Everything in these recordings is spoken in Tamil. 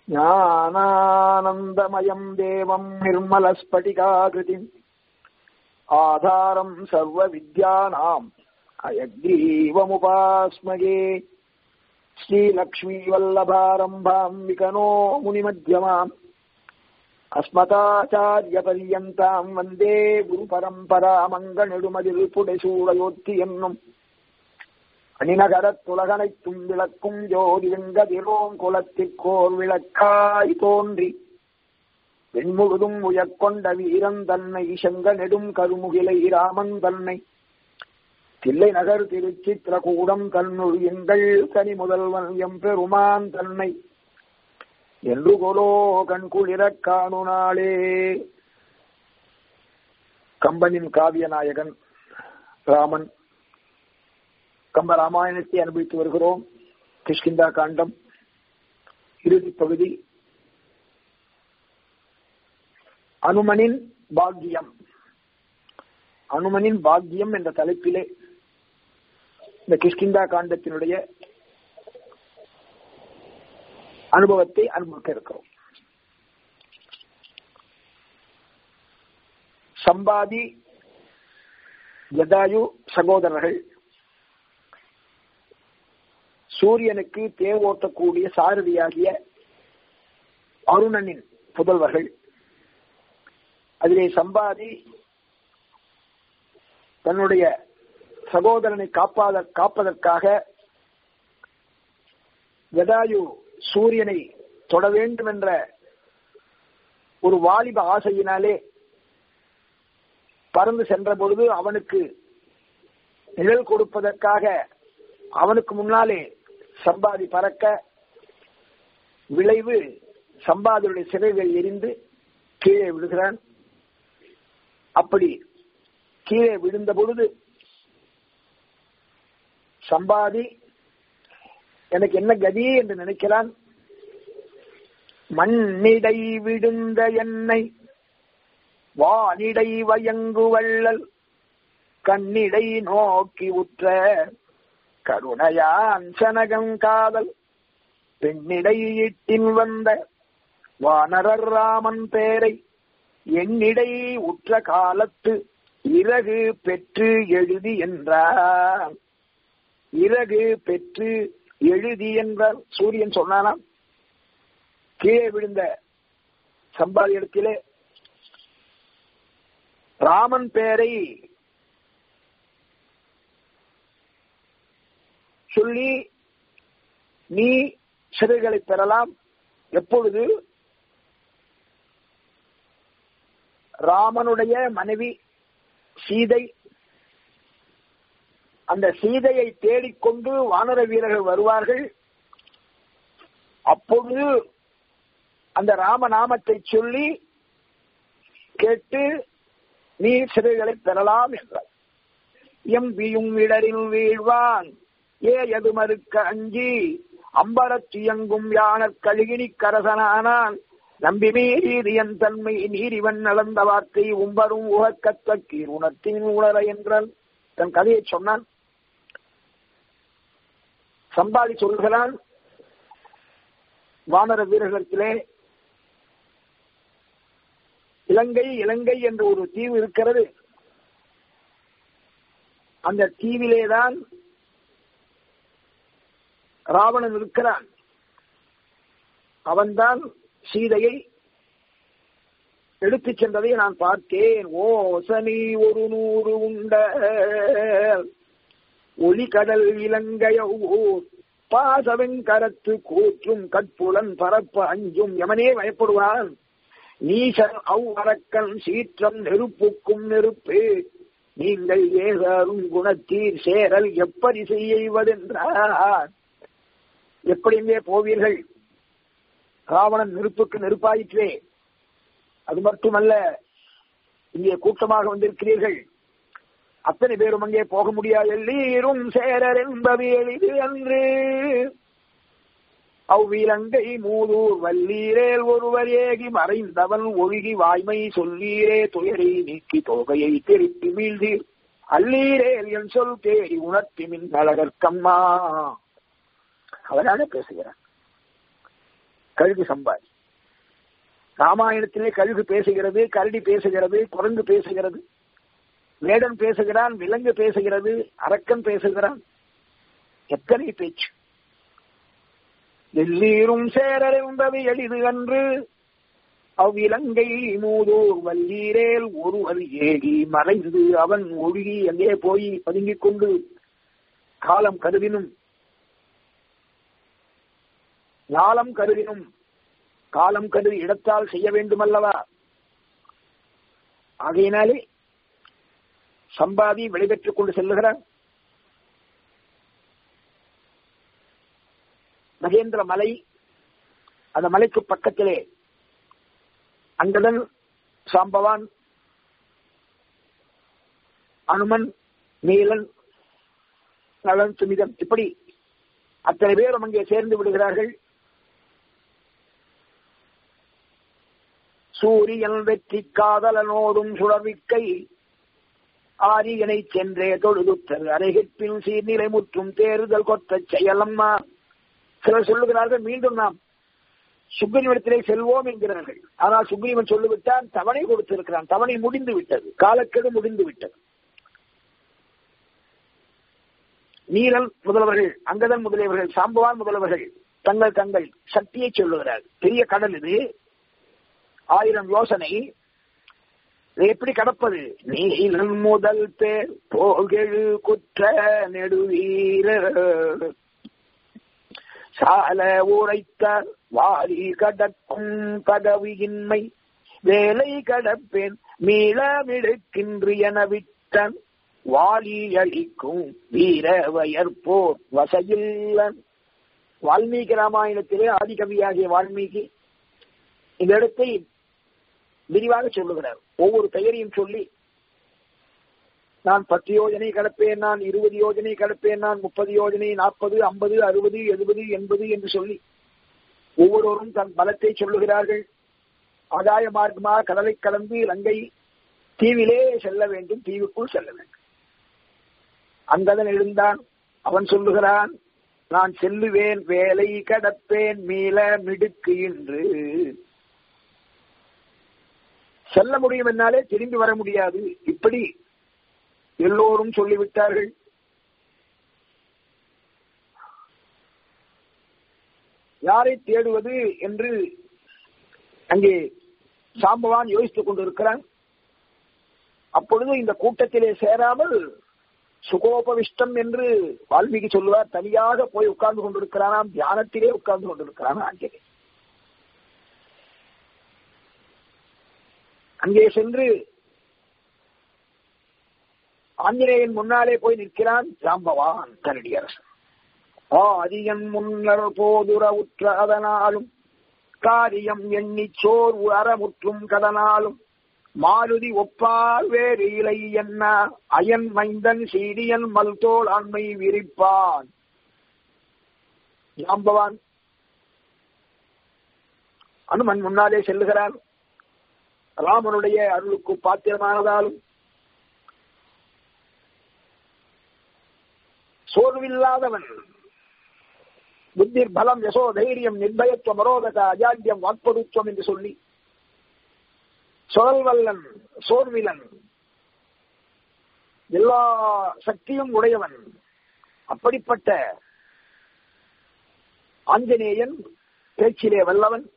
ஞானானந்தமயம் தேவம் நிர்மலஸ்பட்டிகாகிருதிம் ஆதாரம் சர்வ வித்யானாம் அயக்ரீவமுபாஸ்மகே ஸ்ரீலக்ஷ்மீவல்லபாரம்பாம் விகனோ முனிமத்தியமாம் அஸ்மதாச்சாரியபரியந்தாம் வந்தே குரு பரம்பரா மங்கநெடுமதில் புடைசூடையொத்தி என்னும் அணிநகரத்துலகனைத்தும் விளக்கும் ஜோதி வெங்கதிரோம் குலத்திற்கோர் விளக்காய் தோன்றி வெண்முழுதும் உயர்கொண்ட வீரன் தன்னை செங்க நெடும் கருமுகிலை ராமன் தன்னை தில்லை நகர் திருச்சித்திரகூடம் தன்னுள் எங்கள் கனி முதல்வன் எம்பெருமான் தன்னை என்று கொலோ கண்குளிரக் காணு நாளே கம்பனின் காவிய நாயகன் ராமன் கம்ப ராமாயணத்தை அனுபவித்து வருகிறோம் கிஷ்கிந்தா காண்டம் இறுதி பகுதி அனுமனின் பாக்கியம் அனுமனின் பாக்கியம் என்ற தலைப்பிலே இந்த கிஷ்கிந்தா காண்டத்தினுடைய அனுபவத்தை அனுபவிக்க இருக்கிறோம் சம்பாதி ஜதாயு சகோதரர்கள் சூரியனுக்கு தேவோட்டக்கூடிய சாரதியாகிய அருணனின் புதல்வர்கள் அதிலே சம்பாதி தன்னுடைய சகோதரனை காப்பாத காப்பதற்காக ஜதாயு சூரியனை தொட வேண்டும் என்ற ஒரு வாலிப ஆசையினாலே பறந்து சென்ற பொழுது அவனுக்கு நிழல் கொடுப்பதற்காக அவனுக்கு முன்னாலே சம்பாதி பறக்க விளைவு சம்பாதியுடைய சிறைகள் எரிந்து கீழே விழுகிறான் அப்படி கீழே விழுந்த பொழுது சம்பாதி எனக்கு என்ன கதி என்று நினைக்கிறான் மண்ணிடை விடுந்த என்னை வானிடை வயங்கு வள்ளல் கண்ணிடை நோக்கி உற்ற கருணையான் சனகம் காதல் பெண்ணிடை இட்டில் வந்த வானரர் ராமன் பேரை என்னிடை உற்ற காலத்து இறகு பெற்று எழுதி என்றார் இறகு பெற்று எழுதி என்றார் சூரியன் சொன்னானாம் கீழே விழுந்த சம்பாதி இடத்திலே ராமன் பெயரை சொல்லி நீ சிறைகளை பெறலாம் எப்பொழுது ராமனுடைய மனைவி சீதை அந்த சீதையை தேடிக்கொண்டு வானர வீரர்கள் வருவார்கள் அப்பொழுது அந்த ராமநாமத்தை சொல்லி கேட்டு நீ சிறைகளை பெறலாம் என்றார் எம்பியும் இடரில் வீழ்வான் ஏ எது மறுக்க அஞ்சி அம்பரத்தியங்கும் யானர் கழுகினி கரசனானான் நம்பி மீறியன் தன்மை நீரிவன் நலந்த வார்த்தை உம்பரும் உகக்கத்தக்கீர் உணர்த்தின் உணர என்றால் தன் கதையை சொன்னான் சம்பாதி சொல்கிறான் வானர வீரர்களிடத்திலே இலங்கை இலங்கை என்ற ஒரு தீவு இருக்கிறது அந்த தீவிலேதான் ராவணன் இருக்கிறான் அவன்தான் சீதையை எடுத்துச் சென்றதை நான் பார்த்தேன் ஓ சனி ஒரு நூறு உண்ட ஒளிகடல் இலங்கையோ பாசவன் கரத்து கூற்றும் கற்புலன் பரப்பு அஞ்சும் எவனே பயப்படுவான் நீசன் அவ் அரக்கன் சீற்றம் நெருப்புக்கும் நெருப்பு நீங்கள் ஏகாரும் குணத்தீர் சேரல் எப்படி செய்வதென்றார் எப்படி இங்கே போவீர்கள் ராவணன் நெருப்புக்கு நெருப்பாயிற்றே அது மட்டுமல்ல இங்கே கூட்டமாக வந்திருக்கிறீர்கள் அத்தனை பேரும் அங்கே போக முடியாது எல்லீரும் சேரர் என்பது எளிது அன்று அவ்விலங்கை மூதூர் வல்லீரேல் ஒருவர் ஏகி மறைந்தவன் ஒழுகி வாய்மை சொல்லீரே துயரை நீக்கி தொகையை திருப்பி மீழ்தீர் அல்லீரேல் என் சொல் தேடி உணர்த்தி மின் அழகற்கம்மா அவராக பேசுகிறார் கழுகு சம்பாதி ராமாயணத்திலே கழுகு பேசுகிறது கரடி பேசுகிறது குரங்கு பேசுகிறது வேடன் பேசுகிறான் விலங்கு பேசுகிறது அரக்கன் பேசுகிறான் எத்தனை பேச்சு எல்லீரும் சேரறிந்தது எளிது அன்று அவ்விலங்கை மூதோர் வல்லீரேல் ஒருவர் ஏகி மறைந்து அவன் ஒழுகி அங்கே போய் பதுங்கிக் கொண்டு காலம் கருதினும் ஞாலம் கருதினும் காலம் கருதி இடத்தால் செய்ய வேண்டுமல்லவா ஆகையினாலே சம்பாதி விடைபெற்றுக் கொண்டு செல்லுகிறார் மகேந்திர மலை அந்த மலைக்கு பக்கத்திலே அங்கதன் சாம்பவான் அனுமன் நீலன் நலன் சுமிதம் இப்படி அத்தனை பேரும் அங்கே சேர்ந்து விடுகிறார்கள் சூரியன் வெற்றி காதலனோடும் சுழவிக்கை ஆரியனை சென்றே தொழுதுத்தல் அரைகிற்பின் சீர்நிலை முற்றும் தேறுதல் கொத்த செயலம்மா சிலர் சொல்லுகிறார்கள் மீண்டும் நாம் சுக்ரீவனத்திலே செல்வோம் என்கிறார்கள் ஆனால் சுக்ரீவன் சொல்லிவிட்டான் தவணை கொடுத்திருக்கிறான் தவணை முடிந்து விட்டது காலக்கெடு முடிந்து விட்டது நீரல் முதல்வர்கள் அங்கதன் முதலியவர்கள் சாம்பவான் முதல்வர்கள் தங்கள் தங்கள் சக்தியை சொல்லுகிறார் பெரிய கடல் இது ஆயிரம் யோசனை இதை எப்படி கடப்பது நீலன் முதல் பேர் போகெழு குற்ற நெடுவீர சால உரைத்த வாரி கடக்கும் பதவியின்மை வேலை கடப்பேன் மீளமிடுக்கின்று என விட்டன் வாலி அளிக்கும் வீர வயற்போர் வசையில்லன் வால்மீகி ராமாயணத்திலே ஆதிகவியாகிய வால்மீகி இந்த இடத்தை விரிவாக சொல்லுகிறார் ஒவ்வொரு பெயரையும் சொல்லி நான் பத்து யோஜனை கடப்பேன் நான் இருபது யோஜனை கடப்பேன் நான் முப்பது யோஜனை நாற்பது ஐம்பது அறுபது எழுபது எண்பது என்று சொல்லி ஒவ்வொருவரும் தன் பலத்தை சொல்லுகிறார்கள் ஆதாய மார்க்கமாக கடலை கடந்து இலங்கை தீவிலே செல்ல வேண்டும் தீவுக்குள் செல்ல வேண்டும் அங்கதன் எழுந்தான் அவன் சொல்லுகிறான் நான் செல்லுவேன் வேலை கடப்பேன் மீள மிடுக்கு என்று செல்ல முடியும் என்னாலே திரும்பி வர முடியாது இப்படி எல்லோரும் சொல்லிவிட்டார்கள் யாரை தேடுவது என்று அங்கே சாம்பவான் யோசித்துக் கொண்டிருக்கிறான் அப்பொழுது இந்த கூட்டத்திலே சேராமல் சுகோபவிஷ்டம் என்று வால்மீகி சொல்லுவார் தனியாக போய் உட்கார்ந்து கொண்டிருக்கிறானாம் தியானத்திலே உட்கார்ந்து கொண்டிருக்கிறான் ஆஞ்சநேயன் அங்கே சென்று ஆஞ்சநேயன் முன்னாலே போய் நிற்கிறான் ஜாம்பவான் கரடியரசன் ஆரியன் முன்னர் போதுர உற்ற அதனாலும் காரியம் எண்ணி சோர்வு அறமுற்றும் கடனாலும் மாருதி ஒப்பார் வேறு இலை என்ன அயன் மைந்தன் சீடியன் மல்தோல் ஆண்மை விரிப்பான் ஜாம்பவான் அனுமன் முன்னாலே செல்லுகிறான் ராமனுடைய அருளுக்கு பாத்திரமானதாலும் சோர்வில்லாதவன் புத்திர் பலம் யசோ தைரியம் நிர்பயத்துவம் மரோதக அஜாத்தியம் வாக்படுத்துவம் என்று சொல்லி சுழல்வல்லன் சோர்விலன் எல்லா சக்தியும் உடையவன் அப்படிப்பட்ட ஆஞ்சநேயன் பேச்சிலே வல்லவன்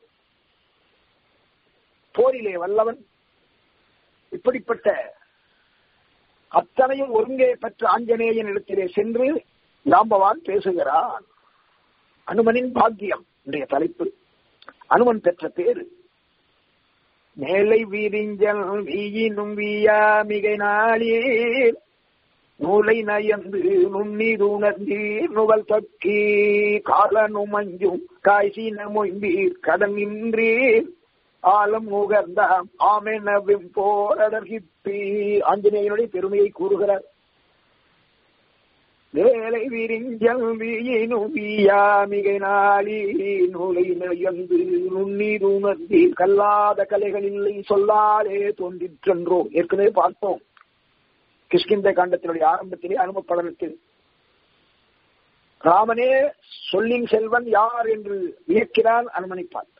போரிலே வல்லவன் இப்படிப்பட்ட அத்தனையும் ஒருங்கே பெற்ற ஆஞ்சநேயன் இடத்திலே சென்று ஜாம்பவான் பேசுகிறான் அனுமனின் பாக்கியம் இன்றைய தலைப்பு அனுமன் பெற்ற பேரு மேலை வீரிஞ்சல் வீயினும் வீயா மிகை நாளீர் நூலை நயந்து நுண்ணீர் உணர்ந்தீர் நுவல் தொக்கி காலனும் அஞ்சும் காய்ச்சின மொய்ந்தீர் கடன் நின்றீர் ஆலம் நுகர்ந்தாம் ஆமெனவும் போரடர்கிப்பி ஆஞ்சநேயனுடைய பெருமையை கூறுகிறார் வேலை விரிஞ்சல் வீயினும் வீயா மிகை நாளி நூலை நயந்து நுண்ணீர் உணர்ந்தி கல்லாத கலைகள் இல்லை சொல்லாலே தோன்றிற்றென்றோ ஏற்கனவே பார்த்தோம் கிஷ்கிந்த காண்டத்தினுடைய ஆரம்பத்திலே அனுமப்படலத்தில் ராமனே சொல்லின் செல்வன் யார் என்று வியக்கிறான் அனுமனிப்பான்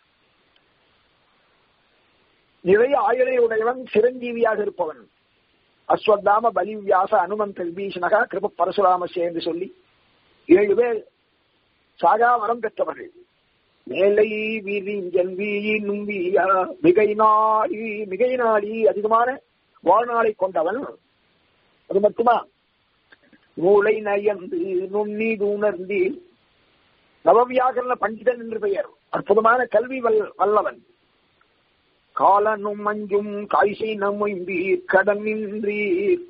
நிறைய ஆயுளை உடையவன் சிரஞ்சீவியாக இருப்பவன் அஸ்வத்தாம பலி வியாச அனுமந்த விபீஷணகா கிருப பரசுராமசே என்று சொல்லி ஏழு பேர் சாகா வரம் பெற்றவர்கள் மேலை வீரிஞ்சன் வீயின் வீயா மிகை நாடி மிகை நாடி அதிகமான வாழ்நாளை கொண்டவன் அது மட்டுமா நூலை நயந்து நுண்ணி உணர்ந்தி நவவியாகரண பண்டிதன் என்று பெயர் அற்புதமான கல்வி வல் வல்லவன் காலனும் மஞ்சும் காய்சை நம்மீர் கடன் நின்றீர்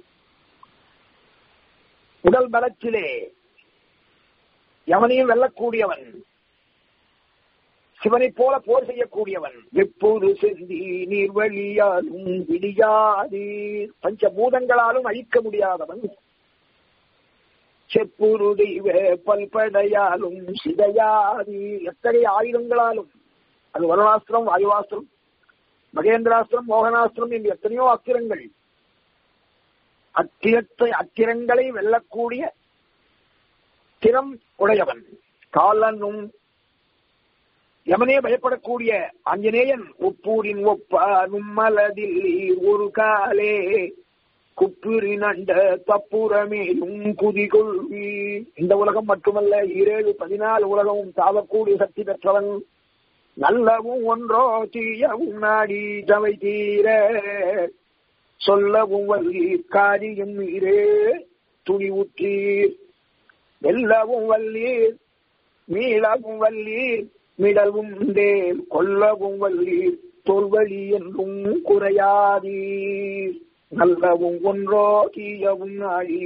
உடல் பலத்திலே எவனையும் வெல்லக்கூடியவன் சிவனைப் போல போர் செய்யக்கூடியவன் எப்போது செந்தி நீர்வழியாலும் விடியாதீர் பஞ்சபூதங்களாலும் அழிக்க முடியாதவன் செப்புரு தெய்வ பல்படையாலும் சிதையாதி எத்தகைய ஆயுதங்களாலும் அது வருணாஸ்திரம் வாயுவாஸ்திரம் மகேந்திராஸ்திரம் மோகனாஸ்திரம் என்று எத்தனையோ அத்திரங்கள் அத்திரத்தை அத்திரங்களை வெல்லக்கூடிய திறம் உடையவன் காலனும் யமனே பயப்படக்கூடிய ஆஞ்சநேயன் ஒப்பூரின் ஒப்பா நும்மலதில் ஒரு காலே குப்புரின் அண்ட தப்புரமேயும் குதிகொள்வி இந்த உலகம் மட்டுமல்ல ஈரேழு பதினாலு உலகமும் தாவக்கூடிய சக்தி பெற்றவன் நல்லவும் ஒன்றோ தீயவும் நாடி தவை தீர சொல்லவும் வல்லீர் காரியம் நீரே துணி உற்றீர் வெல்லவும் வல்லீர் மீளவும் வல்லீர் மிடவும் தேல் கொல்லவும் வல்லீர் தோல்வழி என்றும் குறையாதீர் நல்லவும் ஒன்றோ தீயவும் நாடி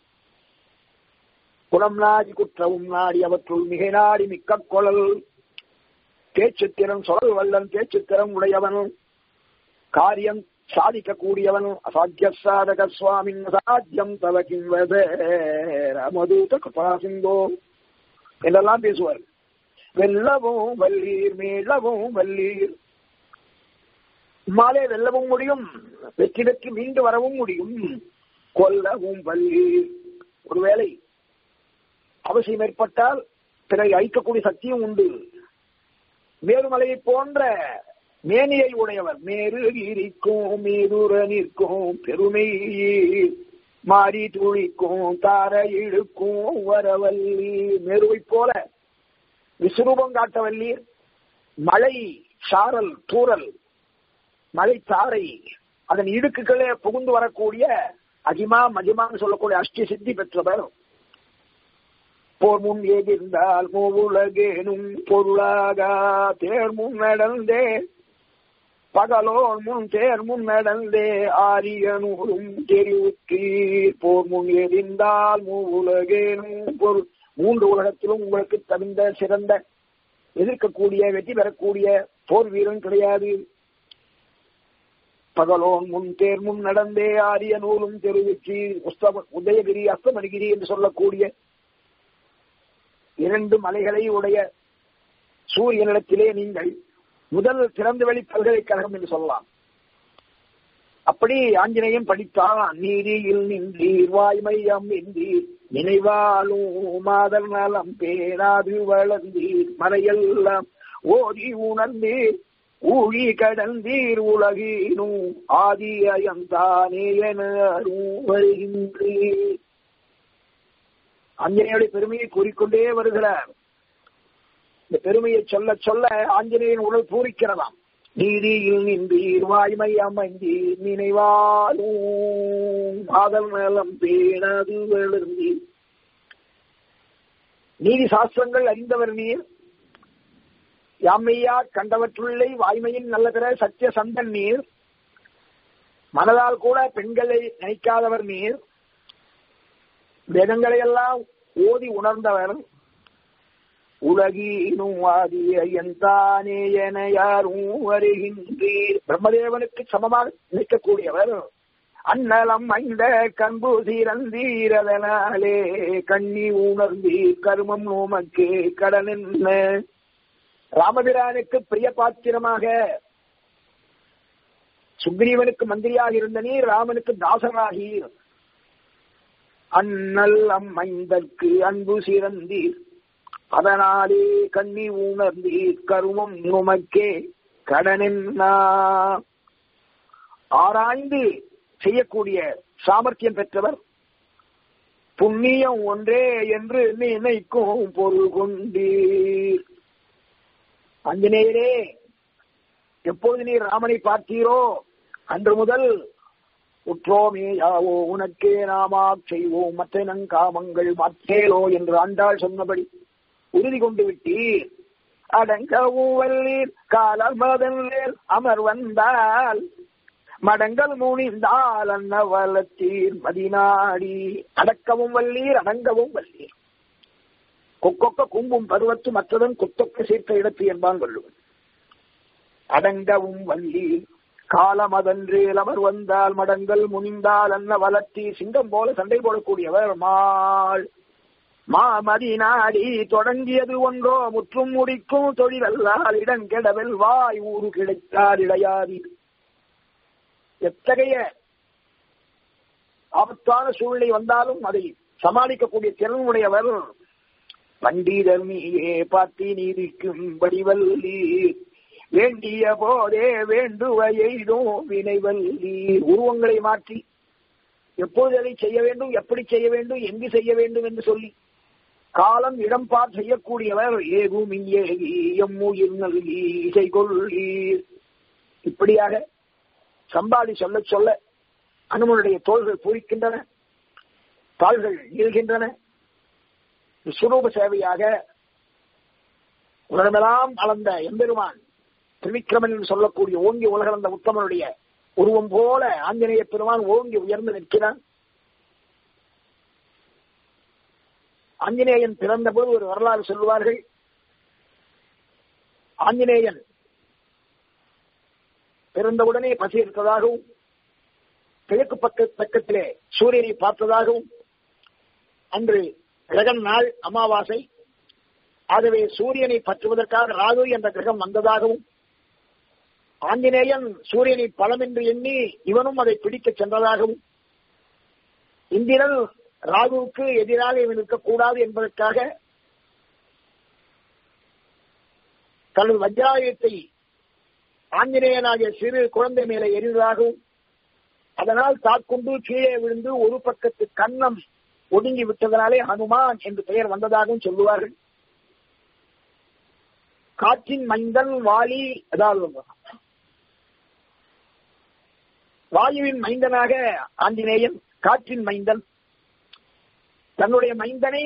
குளம் நாடி குற்றவும் நாடி அவற்றுள் மிக நாடி மிக்க கொழல் பேச்சுத்திறம் சொல் வல்லன் பேச்சுத்திறம் உடையவன் காரியம் சாதிக்கக்கூடியவன் அசாத்திய சாதக சுவாமின் அசாத்தியம் தவ கிண்வத ராமதூத கிருபாசிந்தோ என்றெல்லாம் பேசுவார் வெல்லவும் வல்லீர் மேலவும் வல்லீர் மாலே வெல்லவும் முடியும் வெற்றி வெற்றி மீண்டு வரவும் முடியும் கொல்லவும் வல்லீர் ஒருவேளை அவசியம் ஏற்பட்டால் பிறகு அழிக்கக்கூடிய சக்தியும் உண்டு மேருமலையை போன்ற மேனியை உடையவர் மேரு இருக்கும் மேருர நிற்கும் பெருமை மாறி துளிக்கும் தார இழுக்கும் வரவல்லி மேருவை போல விஸ்வரூபம் காட்டவல்லீர் மழை சாரல் தூரல் மழை தாரை அதன் இடுக்குகளே புகுந்து வரக்கூடிய அஜிமா மஜிமான்னு சொல்லக்கூடிய அஷ்டி சித்தி பெற்றவர் போர் முன் எதிர்ந்தால் மூவுலகேனும் பொருளாக தேர் முன் நடந்தே பகலோன் முன் தேர் முன் நடந்தே ஆரியனூரும் தெரிவுற்றி போர் முன் எதிர்ந்தால் மூவுலகேனும் பொருள் மூன்று உலகத்திலும் உங்களுக்கு தகுந்த சிறந்த எதிர்க்கக்கூடிய வெற்றி பெறக்கூடிய போர் வீரன் கிடையாது பகலோன் முன் தேர் முன் நடந்தே ஆரிய நூலும் தெரிவிச்சு உதயகிரி அஸ்தமணிகிரி என்று சொல்லக்கூடிய இரண்டு மலைகளை உடைய சூரியனிடத்திலே நீங்கள் முதல் திறந்த வெளி பல்கலைக்கழகம் என்று சொல்லலாம் அப்படி ஆஞ்சநேயன் படித்தான் நீதியில் நின்றீர் வாய்மையம் நின்றீர் நினைவாலும் மாதல் நலம் பேராது வளர்ந்தீர் மறையெல்லாம் ஓடி உணர்ந்தீர் ஊழி கடந்தீர் உலகினும் ஆதி அயந்தானே என வருகின்றீர் ஆஞ்சநேயுடைய பெருமையை கூறிக்கொண்டே வருகிறார் இந்த பெருமையை சொல்ல சொல்ல ஆஞ்சநேயன் உடல் பூரிக்கிறதாம் நீதியில் நின்றீர் வாய்மை அமைந்தீர் நினைவாலும் காதல் நலம் பேணது வளர்ந்தீர் நீதி சாஸ்திரங்கள் அறிந்தவர் நீர் யாமையா கண்டவற்றுள்ளே வாய்மையின் நல்ல பிற சத்திய சந்தன் நீர் மனதால் கூட பெண்களை நினைக்காதவர் நீர் வேதங்களை எல்லாம் ஓதி உணர்ந்தவர் உலகினும் வாதியந்தானே என யாரும் வருகின்றீர் பிரம்மதேவனுக்கு சமமாக நிற்கக்கூடியவர் அன்னலம் ஐந்த கண்பு சீரந்தீரதனாலே கண்ணி உணர்ந்தீர் கருமம் நோமக்கு கடன் என்ன ராமபிரானுக்கு பிரிய பாத்திரமாக சுக்ரீவனுக்கு மந்திரியாக இருந்த நீர் ராமனுக்கு தாசராகி அண்ணல் அம்மைந்தற்கு அன்பு சிறந்தீர் அதனாலே கண்ணி உணர்ந்தீர் கருமம் உமக்கே கடனென்னா ஆராய்ந்து செய்யக்கூடிய சாமர்த்தியம் பெற்றவர் புண்ணியம் ஒன்றே என்று நினைக்கும் பொருள் கொண்டீர் அஞ்சனேயரே எப்போது நீர் ராமனை பார்த்தீரோ அன்று முதல் உற்றோமே யாவோ உனக்கே நாமா செய்வோம் மற்ற நங்காமங்கள் மற்றேலோ என்று ஆண்டாள் சொன்னபடி உறுதி கொண்டு விட்டீர் அடங்கவும் வல்லீர் காலமதன்வேல் அமர் வந்தால் மடங்கள் மூணிந்தால் அன்னவலத்தீர் மதிநாடி அடக்கவும் வல்லீர் அடங்கவும் வல்லீர் கொக்கொக்க கும்பும் பருவத்து மற்றதன் கொத்தொக்க சேர்த்த இடத்து என்பான் வள்ளுவன் அடங்கவும் வல்லீர் காலமதன்றேல் அமர் வந்தால் மடங்கள் முனிந்தால் அன்ன வளர்த்தி சிங்கம் போல சண்டை போடக்கூடியவர் மாள் மாமதி நாடி தொடங்கியது ஒன்றோ முற்றும் முடிக்கும் தொழிலல்லால் இடங்கெடவெல் வாய் ஊரு கிடைத்தால் இடையாதி எத்தகைய ஆபத்தான சூழ்நிலை வந்தாலும் அதை சமாளிக்கக்கூடிய திறன் உடையவர் பண்டிதர் நீயே பார்த்தி நீதிக்கும் வடிவல்லீர் வேண்டிய போதே வேண்டுவ எய்தும் வினைவல்லீர் உருவங்களை மாற்றி எப்போது அதை செய்ய வேண்டும் எப்படி செய்ய வேண்டும் எங்கு செய்ய வேண்டும் என்று சொல்லி காலம் இடம் பார் செய்யக்கூடியவர் ஏகும் ஏகி எம்முயிர் நல்கி இசை கொள்ளீர் இப்படியாக சம்பாதி சொல்ல சொல்ல அனுமனுடைய தோள்கள் பூரிக்கின்றன தாள்கள் நீள்கின்றன சுரூப சேவையாக உலகமெல்லாம் அளந்த எம்பெருமான் திரிவிக்ரமன் என்று சொல்லக்கூடிய ஓங்கி உலகளந்த உத்தமனுடைய உருவம் போல ஆஞ்சநேய பெருமான் ஓங்கி உயர்ந்து நிற்கிறான் ஆஞ்சநேயன் பிறந்த போது ஒரு வரலாறு சொல்லுவார்கள் ஆஞ்சநேயன் பிறந்தவுடனே பசி எடுத்ததாகவும் கிழக்கு பக்க பக்கத்திலே சூரியனை பார்த்ததாகவும் அன்று கிரகன் நாள் அமாவாசை ஆகவே சூரியனை பற்றுவதற்காக ராகு என்ற கிரகம் வந்ததாகவும் ஆஞ்சநேயன் சூரியனை பலம் என்று எண்ணி இவனும் அதை பிடிக்கச் சென்றதாகவும் இந்திரன் ராகுவுக்கு எதிராக இவன் இருக்கக்கூடாது என்பதற்காக தனது வஜ்ராயுதத்தை ஆஞ்சநேயனாகிய சிறு குழந்தை மேலே எரிந்ததாகவும் அதனால் தாக்குண்டு கீழே விழுந்து ஒரு பக்கத்து கன்னம் ஒடுங்கி விட்டதனாலே ஹனுமான் என்று பெயர் வந்ததாகவும் சொல்லுவார்கள் காற்றின் மைந்தன் வாலி அதாவது வாயுவின் மைந்தனாக ஆஞ்சநேயன் காற்றின் மைந்தன் தன்னுடைய மைந்தனை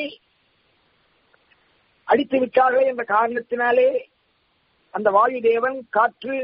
அடித்து விட்டார்களே என்ற காரணத்தினாலே அந்த வாயு தேவன் காற்று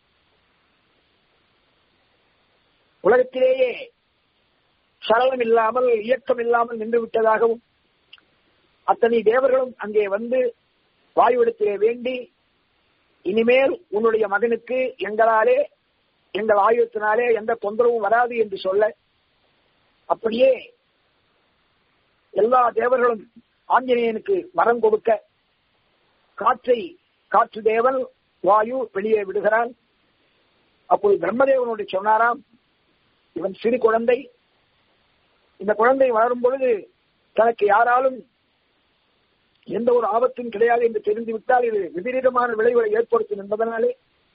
உலகத்திலேயே சரளம் இல்லாமல் இயக்கம் இல்லாமல் நின்று விட்டதாகவும் அத்தனை தேவர்களும் அங்கே வந்து வாயுவிடத்திலே வேண்டி இனிமேல் உன்னுடைய மகனுக்கு எங்களாலே எங்கள் ஆயுதத்தினாலே எந்த தொந்தரவும் வராது என்று சொல்ல அப்படியே எல்லா தேவர்களும் ஆஞ்சநேயனுக்கு வரம் கொடுக்க காற்றை காற்று தேவன் வாயு வெளியே விடுகிறான் அப்போது பிரம்மதேவனுடைய சொன்னாராம் இவன் சிறு குழந்தை இந்த குழந்தை வளரும் பொழுது தனக்கு யாராலும் எந்த ஒரு ஆபத்தும் கிடையாது என்று தெரிந்து விட்டால் இது விபரீதமான விளைவுகளை ஏற்படுத்தும் என்பதனாலே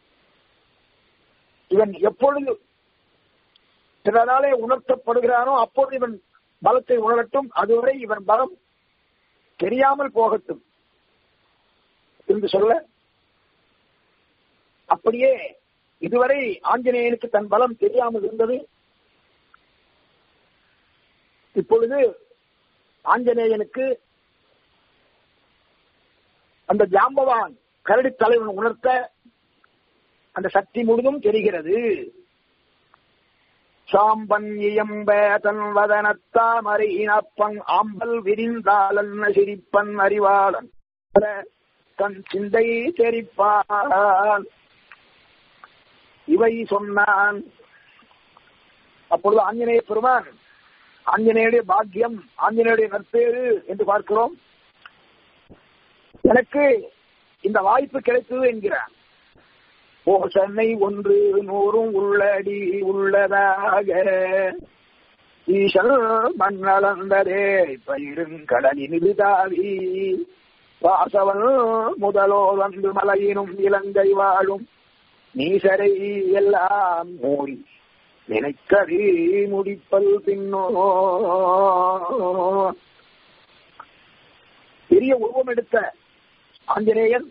இவன் எப்பொழுது பிறராலே உணர்த்தப்படுகிறானோ அப்பொழுது இவன் பலத்தை உணரட்டும் அதுவரை இவன் பலம் தெரியாமல் போகட்டும் என்று சொல்ல அப்படியே இதுவரை ஆஞ்சநேயனுக்கு தன் பலம் தெரியாமல் இருந்தது இப்பொழுது ஆஞ்சநேயனுக்கு அந்த ஜாம்பவான் கரடி தலைவன் உணர்த்த அந்த சக்தி முழுதும் தெரிகிறது சாம்பன் இயம்ப தன் வதனத்தாமரை இனப்பன் ஆம்பல் விரிந்தாளன் சிரிப்பன் அறிவாளன் தன் சிந்தை தெரிப்பான் இவை சொன்னான் அப்பொழுது ஆஞ்சநேய பெருமான் ஆஞ்சநேயுடைய பாக்கியம் ஆஞ்சநேயுடைய நற்பேறு என்று பார்க்கிறோம் எனக்கு இந்த வாய்ப்பு கிடைத்தது என்கிறான் ஓசனை ஒன்று நூறும் உள்ளடி உள்ளதாக ஈசல் மண்ணளந்ததே பயிருங்கடலின் தாவி வாசவன் முதலோர் வந்து மலையினும் இலங்கை வாழும் நீசரை எல்லாம் மூடி நினைக்கதி முடிப்பல் பின்னோ பெரிய உருவம் எடுத்த ஆஞ்சநேயன்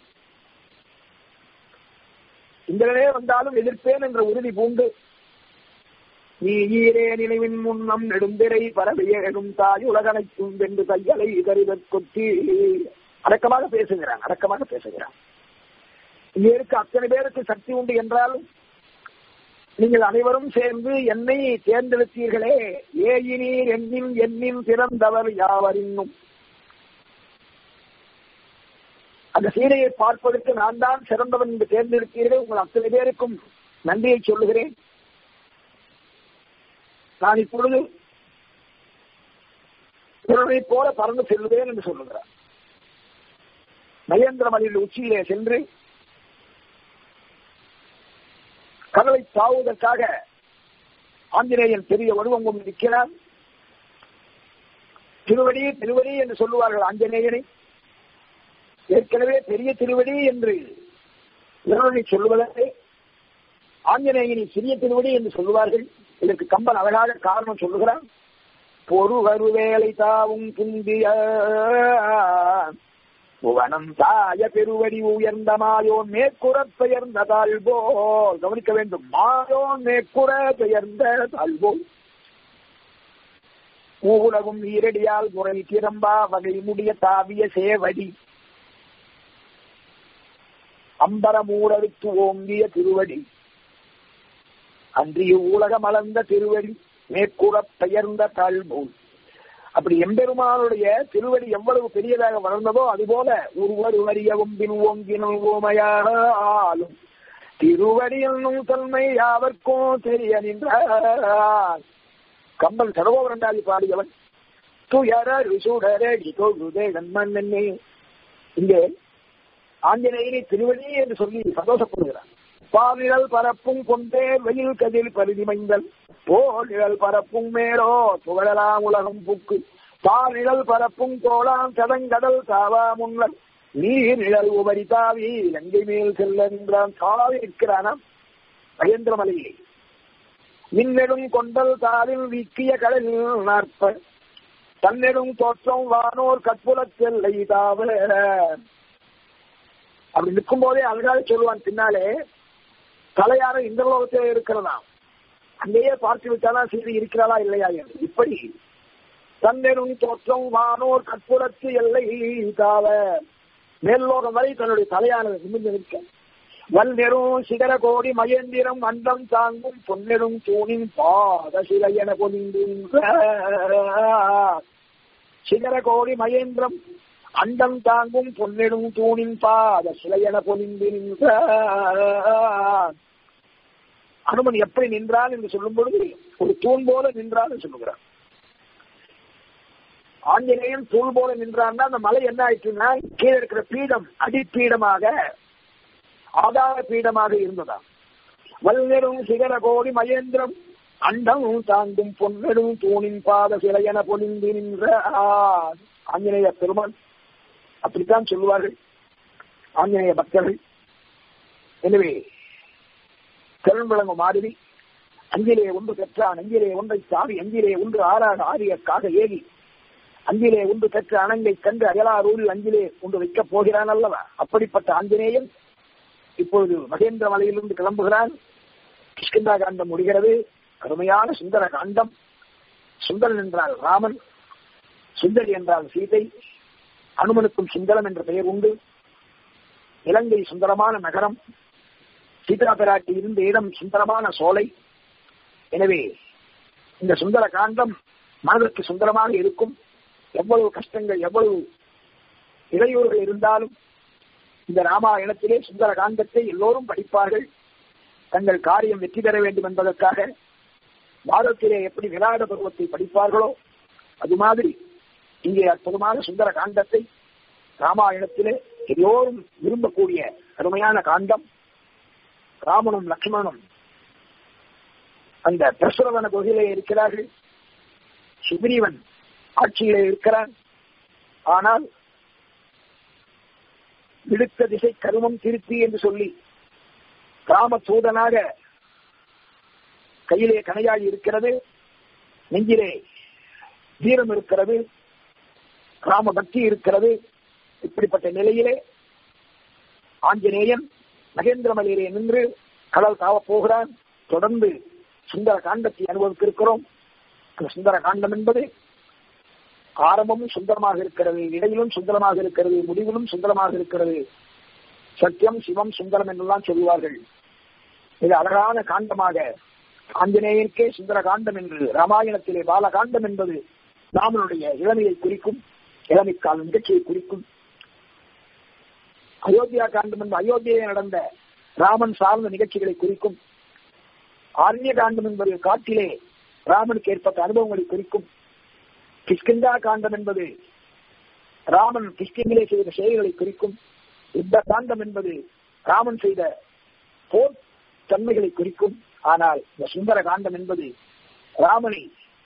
இந்திரனே வந்தாலும் எதிர்ப்பேன் என்ற உறுதி பூண்டு நீ ஈரே நினைவின் முன்னம் நெடுந்திரை பரவியேடும் தாய் உலகனைக்கும் வென்று கையலை கருதற் கொத்தி அடக்கமாக பேசுகிறான் அடக்கமாக பேசுகிறான் இங்கே இருக்க அத்தனை பேருக்கு சக்தி உண்டு என்றாலும் நீங்கள் அனைவரும் சேர்ந்து என்னை தேர்ந்தெடுத்தீர்களே ஏயினீர் எண்ணின் எண்ணின் சிறந்தவர் யாவர் இன்னும் அந்த சீரையை பார்ப்பதற்கு நான் தான் சிறந்தவன் என்று தேர்ந்தெடுத்தீர்கள் உங்கள் அத்தனை பேருக்கும் நன்றியை சொல்லுகிறேன் நான் இப்பொழுது இவர்களை போல பறந்து செல்லுவேன் என்று சொல்லுகிறார் மகேந்திர மலையில் உச்சியிலே சென்று கடலை தாவுவதற்காக ஆஞ்சநேயன் பெரிய வடிவம் கொண்டு நிற்கிறார் திருவடி திருவடி என்று சொல்லுவார்கள் ஆஞ்சநேயனை ஏற்கனவே பெரிய திருவடி என்று இவர்களை சொல்லுவதே ஆஞ்சநேயனை சிறிய திருவடி என்று சொல்லுவார்கள் இதற்கு கம்பன் அழகாக காரணம் சொல்லுகிறான் பொறு வேலை தாவும் குந்திய புவனம் தாய பெருவடி உயர்ந்த மாயோன் மேற்குறப் பெயர்ந்த தாழ்போல் கவனிக்க வேண்டும் மாயோன் மேற்குற பெயர்ந்த தாழ்போல் ஊலகும் ஈரடியால் முறை திறம்பா வகை முடிய தாவிய சேவடி அம்பரமூரருக்கு ஓங்கிய திருவடி அன்றிய ஊலகம் அளந்த திருவடி மேற்கூறப் பெயர்ந்த தாழ்போல் அப்படி எம்பெருமானுடைய திருவடி எவ்வளவு பெரியதாக வளர்ந்ததோ அதுபோல ஒருவர் வரியவும் பின் ஓங்கினும் ஓமையாலும் திருவடி என்னும் தன்மை யாவர்க்கும் தெரிய நின்றார் கம்பன் சடகோபரண்டாதி பாடியவன் துயர ரிசுடரடி தொழுதே கண்மண்ணே இங்கே ஆஞ்சநேயரை திருவடி என்று சொல்லி சந்தோஷப்படுகிறார் பாலிழல் பரப்பும் கொண்டே வெயில் கதில் பரிதிமைந்தல் போலிழல் பரப்பும் மேலோ புகழலாம் உலகம் புக்கு பாலிழல் பரப்பும் தோளாம் சதங்கடல் சாவா முன்னல் நீர் நிழல் உபரி தாவி லங்கை மேல் செல்ல நின்றான் சாவி இருக்கிறானாம் மகேந்திரமலையை மின்னெடும் கொண்டல் தாவில் வீக்கிய கடலில் நாற்ப தன்னெடும் தோற்றம் வானோர் கற்புலச் செல்லை தாவ அப்படி நிற்கும் போதே அழகாக சொல்லுவான் பின்னாலே தலையான இந்த லோகத்திலே இருக்கிறதா அங்கேயே பார்த்து விட்டானா சீதை இருக்கிறாளா இல்லையா என்று இப்படி தன்னெரும் தோற்றம் வானோர் கற்புறத்து எல்லை தாவ மேல்லோகம் வரை தன்னுடைய தலையானது நிமிர்ந்து நிற்க வல்நெரும் சிகர கோடி மகேந்திரம் அண்டம் தாங்கும் பொன்னெரும் தூணின் பாத சிலையென பொலிந்தின்ற சிகர கோடி மகேந்திரம் அண்டம் தாங்கும் பொன்னெடும் தூணின் பாத சிலையென பொலிந்து நின்ற அனுமன் எப்படி நின்றான் என்று சொல்லும் பொழுது ஒரு தூண் போல நின்றான் என்று சொல்லுகிறார் ஆஞ்சநேயன் தூள் போல நின்றான்னா அந்த மலை என்ன ஆயிடுச்சுன்னா கீழே இருக்கிற பீடம் அடிப்பீடமாக ஆதார பீடமாக இருந்ததா வல்நெடும் சிகர கோடி மகேந்திரம் அண்டம் தாங்கும் பொன்னெடும் தூணின் பாத சிலையென பொலிந்து நின்ற ஆஞ்சநேய பெருமான் அப்படித்தான் சொல்லுவார்கள் ஆஞ்சநேய பக்தர்கள் எனவே திறன் விளங்கும் மாருதி அஞ்சிலே ஒன்று பெற்றான் அஞ்சிலே ஒன்றை சாவி அஞ்சிலே ஒன்று ஆறாக ஆரியக்காக ஏறி அஞ்சிலே ஒன்று பெற்ற அணங்கை கண்டு அயலாரூரில் அஞ்சிலே ஒன்று வைக்கப் போகிறான் அல்லவா அப்படிப்பட்ட ஆஞ்சநேயன் இப்பொழுது மகேந்திர மலையிலிருந்து கிளம்புகிறான் கிஷ்கிந்தா காண்டம் முடிகிறது அருமையான சுந்தர காண்டம் சுந்தரன் என்றால் ராமன் சுந்தரி என்றால் சீதை அனுமனுக்கும் சுந்தரம் என்ற பெயர் உண்டு இலங்கை சுந்தரமான நகரம் சீதா பிராட்டி இருந்த இடம் சுந்தரமான சோலை எனவே இந்த சுந்தர காண்டம் மனதிற்கு சுந்தரமாக இருக்கும் எவ்வளவு கஷ்டங்கள் எவ்வளவு இடையூறுகள் இருந்தாலும் இந்த ராமாயணத்திலே சுந்தர காண்டத்தை எல்லோரும் படிப்பார்கள் தங்கள் காரியம் வெற்றி பெற வேண்டும் என்பதற்காக வாதத்திலே எப்படி விராட பருவத்தை படிப்பார்களோ அது மாதிரி இங்கே அற்புதமான சுந்தர காண்டத்தை ராமாயணத்திலே எல்லோரும் விரும்பக்கூடிய அருமையான காண்டம் ராமனும் லக்ஷ்மணனும் அந்த பிரசுரவன குகையிலே இருக்கிறார்கள் சுக்ரீவன் ஆட்சியிலே இருக்கிறான் ஆனால் விடுத்த திசை கருமம் திருத்தி என்று சொல்லி ராம தூதனாக கையிலே கனையாய் இருக்கிறது நெஞ்சிலே வீரம் இருக்கிறது ராம பக்தி இருக்கிறது இப்படிப்பட்ட நிலையிலே ஆஞ்சநேயன் மகேந்திரமலையிலே நின்று கடல் தாவப் போகிறான் தொடர்ந்து சுந்தர காண்டத்தை அனுபவிக்க இருக்கிறோம் அந்த சுந்தர காண்டம் என்பது ஆரம்பமும் சுந்தரமாக இருக்கிறது இடையிலும் சுந்தரமாக இருக்கிறது முடிவிலும் சுந்தரமாக இருக்கிறது சத்தியம் சிவம் சுந்தரம் என்றெல்லாம் சொல்லுவார்கள் இது அழகான காண்டமாக ஆஞ்சநேயனுக்கே சுந்தர காண்டம் என்று ராமாயணத்திலே பாலகாண்டம் என்பது ராமனுடைய இளமையை குறிக்கும் இளமைக்கால நிகழ்ச்சியை குறிக்கும் அயோத்தியா காண்டம் என்பது அயோத்தியை நடந்த ராமன் சார்ந்த நிகழ்ச்சிகளை குறிக்கும் ஆரண்ய காண்டம் என்பது காட்டிலே ராமனுக்கு ஏற்பட்ட அனுபவங்களை குறிக்கும் கிஷ்கிந்தா காண்டம் என்பது ராமன் கிஷ்கிந்திலே செய்த செயல்களை குறிக்கும் யுத்த காண்டம் என்பது ராமன் செய்த போர் தன்மைகளை குறிக்கும் ஆனால் இந்த சுந்தர காண்டம் என்பது ராமனை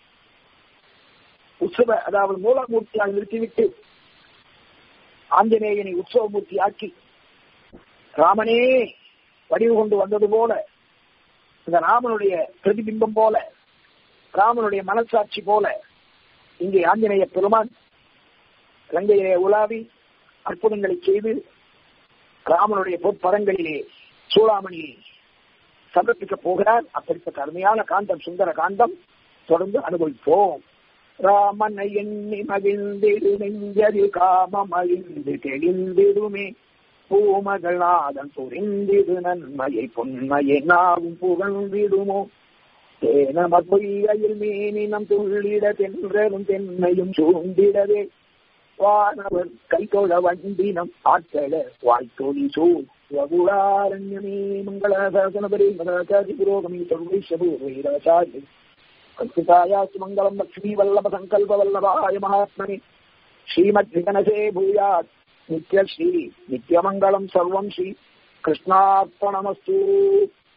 உற்சவ அதாவது மூலமூர்த்தியாக நிறுத்திவிட்டு ஆஞ்சநேயனை உற்சவமூர்த்தி ஆக்கி ராமனே வடிவு கொண்டு வந்தது போல இந்த ராமனுடைய பிரதிபிம்பம் போல ராமனுடைய மனசாட்சி போல இங்கே ஆஞ்சநேய பெருமான் இலங்கையிலே உலாவி அற்புதங்களை செய்து ராமனுடைய பொற்பரங்களிலே சூளாமணியை சமர்ப்பிக்க போகிறார் அப்படிப்பட்ட அருமையான காண்டம் சுந்தர காண்டம் தொடர்ந்து அனுபவிப்போம் ராமனை எண்ணி மகிழ்ந்திடு நெஞ்சதில் காமம் அழிந்து தெளிந்திடுமே பூமகள் நாதன் புரிந்திடு நன்மையை பொன்மையை நாவும் புகழ்ந்திடுமோ தேனமர் பொய்கையில் மீனினம் துள்ளிட தென்றலும் தென்னையும் சூழ்ந்திடவே வானவர் கைகொழ வண்டினம் ஆற்றல வாய்த்தொழி சூழ் வகுளாரண்யமே மங்களசாசனபரி மதாச்சாரி புரோகமி சர்வைஷபூர்வைராச்சாரிய கல்பிதாயாஸ்து மங்களம் லக்ஷ்மீ வல்லப சங்கல்ப வல்லபாய மகாத்மனி ஸ்ரீமத் விகனசே பூயாத் நித்யஸ்ரீ நித்யமங்கலம் சர்வம் ஸ்ரீ கிருஷ்ணார்ப்பணமஸ்து